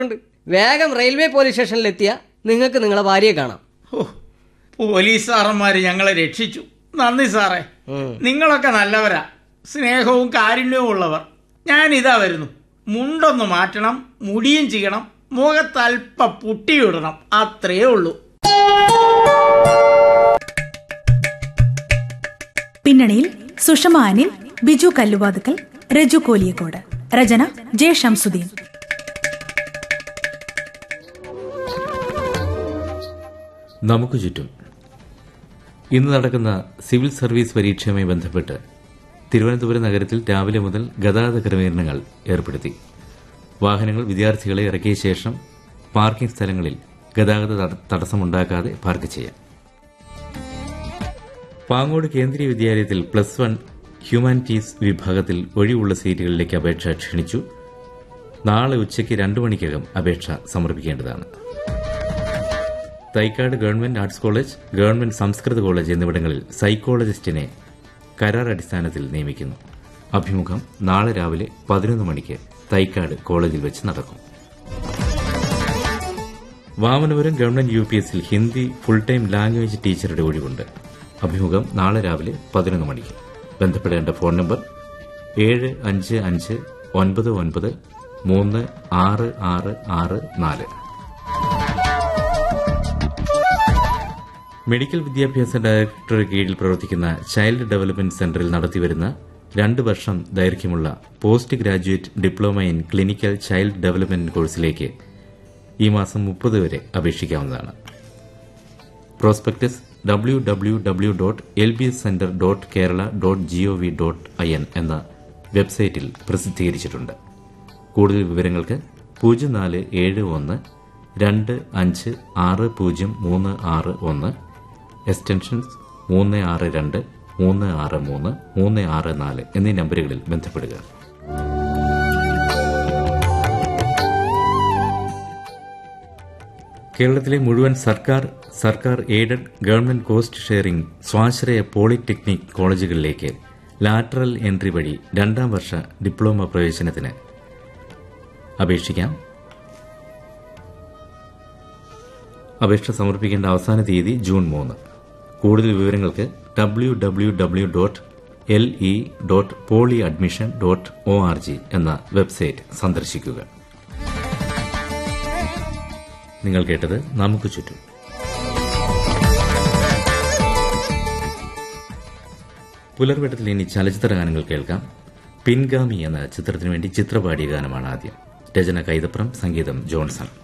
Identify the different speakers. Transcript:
Speaker 1: ഉണ്ട് വേഗം railway police സ്റ്റേഷനിലെത്തിയ നിങ്ങൾക്ക് നിങ്ങളെ ഭാര്യയെ കാണാം
Speaker 2: ഓ പോലീസ് സാറന്മാര് ഞങ്ങളെ രക്ഷിച്ചു നന്ദി സാറേ
Speaker 1: ഉം.
Speaker 2: നിങ്ങളൊക്കെ നല്ലവരാ സ്നേഹവും കാരുണ്യവും ഉള്ളവർ ഞാൻ ഇതാ വരുന്നു മുണ്ടൊന്ന് മാറ്റണം മുടിയും ചെയ്യണം മുഖത്തൽപ്പ പുട്ടിയിടണം അത്രേ ഉള്ളൂ
Speaker 3: പിന്നണിയിൽ സുഷമ അനിൽ ബിജു കല്ലുവാതുക്കൽ രജു കോലിയക്കോട് രചന ജെ ഷംസുദ്ദീൻ
Speaker 4: നമുക്ക് ചുറ്റും ഇന്ന് നടക്കുന്ന സിവിൽ സർവീസ് പരീക്ഷയുമായി ബന്ധപ്പെട്ട് തിരുവനന്തപുരം നഗരത്തിൽ രാവിലെ മുതൽ ഗതാഗത ക്രമീകരണങ്ങൾ ഏർപ്പെടുത്തി വാഹനങ്ങൾ വിദ്യാർത്ഥികളെ ഇറക്കിയ ശേഷം പാർക്കിംഗ് സ്ഥലങ്ങളിൽ ഗതാഗത തട- തടസ്സമുണ്ടാക്കാതെ പാർക്ക് ചെയ്യാം പാങ്ങോട് കേന്ദ്രീയ വിദ്യാലയത്തിൽ പ്ലസ് വൺ ഹ്യൂമാനിറ്റീസ് വിഭാഗത്തിൽ ഒഴിവുള്ള സീറ്റുകളിലേക്ക് അപേക്ഷ ക്ഷണിച്ചു നാളെ ഉച്ചയ്ക്ക് രണ്ടു മണിക്കകം അപേക്ഷ സമർപ്പിക്കേണ്ടതാണ് Thycaud government arts college government സംസ്കൃത കോളേജ് എന്നിവിടങ്ങളിൽ സൈക്കോളജിസ്റ്റിനെ കരാർ അടിസ്ഥാനത്തിൽ നിയമിക്കുന്നു അഭിമുഖം നാളെ രാവിലെ പതിനൊന്ന് മണിക്ക് തൈക്കാട് കോളേജിൽ വെച്ച് നടക്കും വാമനപുരം ഗവൺമെന്റ് യു പി എസിൽ ഹിന്ദി ഫുൾ ടൈം ലാംഗ്വേജ് ടീച്ചറുടെ ഒഴിവുണ്ട് അഭിമുഖം നാളെ രാവിലെ പതിനൊന്ന് മണിക്ക് ബന്ധപ്പെടേണ്ട ഫോൺ നമ്പർ ഏഴ് അഞ്ച് അഞ്ച് ഒൻപത് ഒൻപത് മൂന്ന് ആറ് ആറ് ആറ് നാല് മെഡിക്കൽ വിദ്യാഭ്യാസ ഡയറക്ടറുടെ കീഴിൽ പ്രവർത്തിക്കുന്ന ചൈൽഡ് ഡെവലപ്മെന്റ് സെന്ററിൽ നടത്തിവരുന്ന രണ്ട് വർഷം ദൈർഘ്യമുള്ള post graduate diploma in clinical child development കോഴ്സിലേക്ക് ഈ മാസം മുപ്പത് വരെ അപേക്ഷിക്കാവുന്നതാണ് prospectus W W W dot L B S centre dot Kerala dot gov dot I N എന്ന വെബ്സൈറ്റിൽ പ്രസിദ്ധീകരിച്ചിട്ടുണ്ട് കൂടുതൽ വിവരങ്ങൾക്ക് പൂജ്യം നാല് ഏഴ് ഒന്ന് രണ്ട് അഞ്ച് ആറ് പൂജ്യം മൂന്ന് ആറ് ഒന്ന് എക്സ്റ്റൻഷൻസ് മൂന്ന് ആറ് രണ്ട് മൂന്ന് ആറ് മൂന്ന് മൂന്ന് ആറ് നാല് എന്നീ നമ്പറുകളിൽ ബന്ധപ്പെടുക കേരളത്തിലെ മുഴുവൻ സർക്കാർ സർക്കാർ എയ്ഡഡ് ഗവൺമെന്റ് കോസ്റ്റ് ഷെയറിംഗ് സ്വാശ്രയ പോളിടെക്നിക് കോളേജുകളിലേക്ക് ലാറ്ററൽ എൻട്രി വഴി രണ്ടാം വർഷ ഡിപ്ലോമ പ്രവേശനത്തിന് അപേക്ഷിക്കാം അപേക്ഷ സമർപ്പിക്കേണ്ട അവസാന തീയതി ജൂൺ മൂന്ന് കൂടുതൽ വിവരങ്ങൾക്ക് W W W dot L E dot poly admission dot O R G എന്ന വെബ്സൈറ്റ് സന്ദർശിക്കുക നിങ്ങൾ കേട്ടത് നമുക്ക് ചുറ്റും പുലർവെട്ടത്തിൽ ഇനി ചലച്ചിത്ര ഗാനങ്ങൾ കേൾക്കാം പിൻഗാമി എന്ന ചിത്രത്തിനു വേണ്ടി ചിത്രപാടിയ ഗാനമാണ് ആദ്യം രചന കൈതപ്രം സംഗീതം ജോൺസൺ